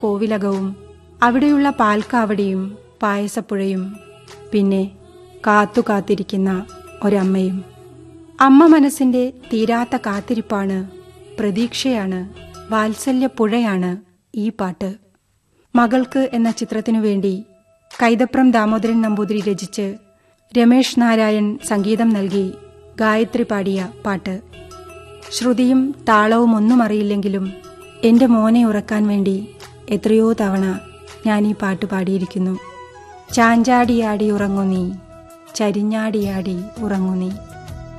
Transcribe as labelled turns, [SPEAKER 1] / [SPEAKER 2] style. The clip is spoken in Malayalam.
[SPEAKER 1] കോവിലകവും അവിടെയുള്ള പാൽക്കാവടിയും പായസപ്പുഴയും പിന്നെ കാത്തു കാത്തിരിക്കുന്ന ഒരമ്മയും അമ്മ മനസ്സിന്റെ തീരാത്ത കാത്തിരിപ്പാണ് പ്രതീക്ഷയാണ് വാത്സല്യപ്പുഴയാണ് ഈ പാട്ട് മകൾക്ക് എന്ന ചിത്രത്തിനു വേണ്ടി കൈതപ്രം ദാമോദരൻ നമ്പൂതിരി രചിച്ച് രമേഷ് നാരായൺ സംഗീതം നൽകി ഗായത്രി പാടിയ പാട്ട് ശ്രുതിയും താളവും ഒന്നും അറിയില്ലെങ്കിലും എന്റെ മോനെ ഉറക്കാൻ വേണ്ടി എത്രയോ തവണ ഞാൻ ഈ പാട്ട് പാടിയിരിക്കുന്നു ചാഞ്ചാടിയാടി ഉറങ്ങു നീ ചരിഞ്ഞാടിയാടി ഉറങ്ങു നീ